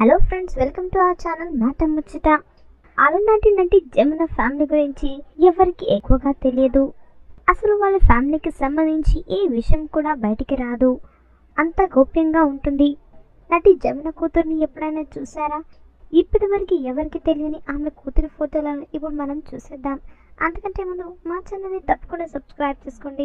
hello friends welcome to our channel మాట ముచ్చట అలనాటి నటి జమున ఫ్యామిలీ గురించి ఎవరికి ఎక్కువగా తెలియదు అసలు వాళ్ళ ఫ్యామిలీకి సంబంధించి ఏ విషయం కూడా బయటికి రాదు అంత గోప్యంగా ఉంటుంది నటి జమున కూతుర్ని ఎప్పుడైనా చూసారా ఇప్పటి వరకు ఎవరికి తెలియని ఆమె కూతురి ఫోటోలను ఇప్పుడు మనం చూసేద్దాం అంతకంటే ముందు మా ఛానల్ని తప్పకుండా సబ్స్క్రైబ్ చేసుకోండి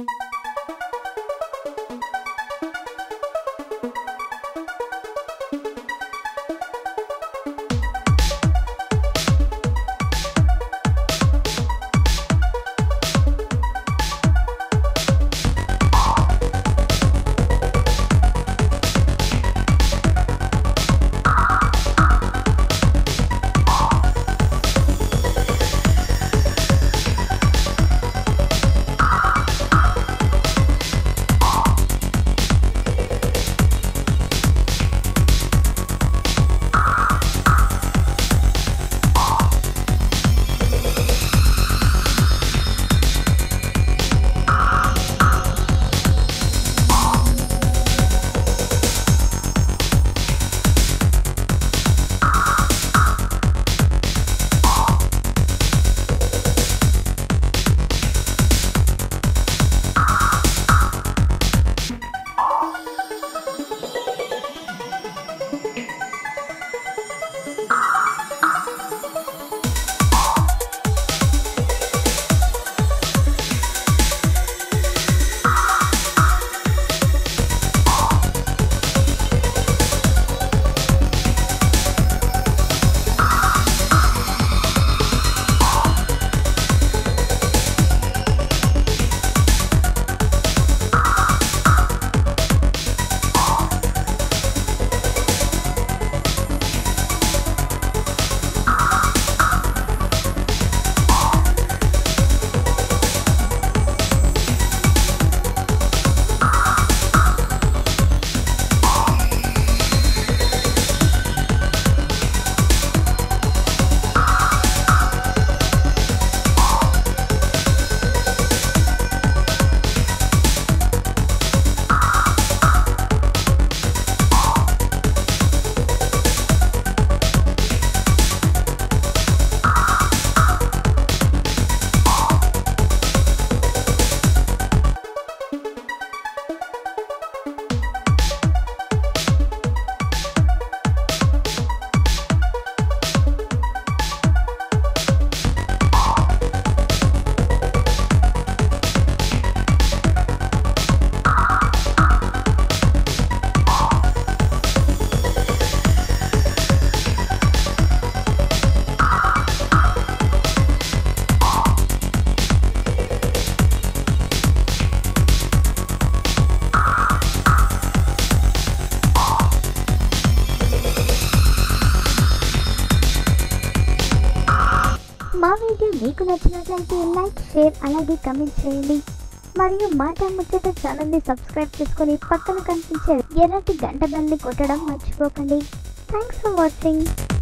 మా వీడియో మీకు నచ్చినట్లయితే లైక్ షేర్ అలాగే కమెంట్ చేయండి మరియు మాట ముచ్చట ఛానల్ని సబ్స్క్రైబ్ చేసుకొని పక్కన కనిపించే ఎర్రటి గంట బెల్ని కొట్టడం మర్చిపోకండి థ్యాంక్స్ ఫర్ వాచింగ్